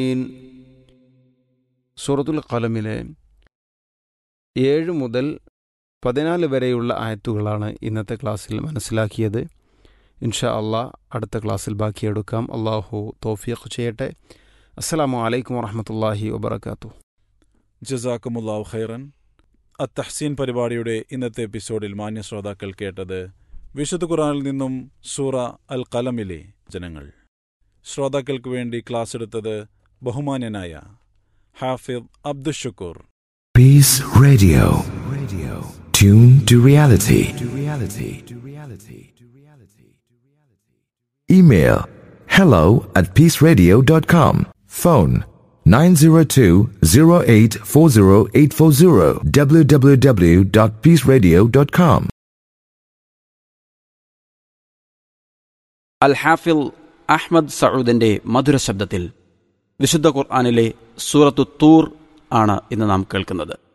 സൂറത്തുൽ ഖലമിലെ ഏഴ് മുതൽ പതിനാല് വരെയുള്ള ആയത്തുകളാണ് ഇന്നത്തെ ക്ലാസ്സിൽ മനസ്സിലാക്കിയത് ഇൻഷാ അള്ളാ അടുത്ത ക്ലാസ്സിൽ ബാക്കിയെടുക്കാം അള്ളാഹു തോഫിയഖ് ചെയ്യട്ടെ അസ്സലാമു അലൈക്കും വറഹമത്തല്ലാഹി വബർക്കാത്തു ജസാക്കുമുല്ലാവ് ഖൈറൻ അത്തഹ്സീൻ പരിപാടിയുടെ ഇന്നത്തെ എപ്പിസോഡിൽ മാന്യ ശ്രോതാക്കൾ കേട്ടത് വിശുദ്ധ ഖുറാനിൽ നിന്നും സൂറ അൽ കലമിലെ ജനങ്ങൾ ശ്രോതാക്കൾക്ക് വേണ്ടി ക്ലാസ് എടുത്തത് ബഹുമാന്യനായ ഹാഫിദ് അബ്ദുഷുക്കൂർ Peace Radio. Radio. Tune to reality. To reality. To reality. To reality. Email hello at peaceradio.com. Phone 902-0840840 www.peaceradio.com. അൽ ഹാഫിൽ അഹ്മദ് സഊദിന്റെ മധുര ശബ്ദത്തിൽ വിശുദ്ധ ഖുർആാനിലെ സൂറത്തു തൂർ ആണ് ഇന്ന് നാം കേൾക്കുന്നത്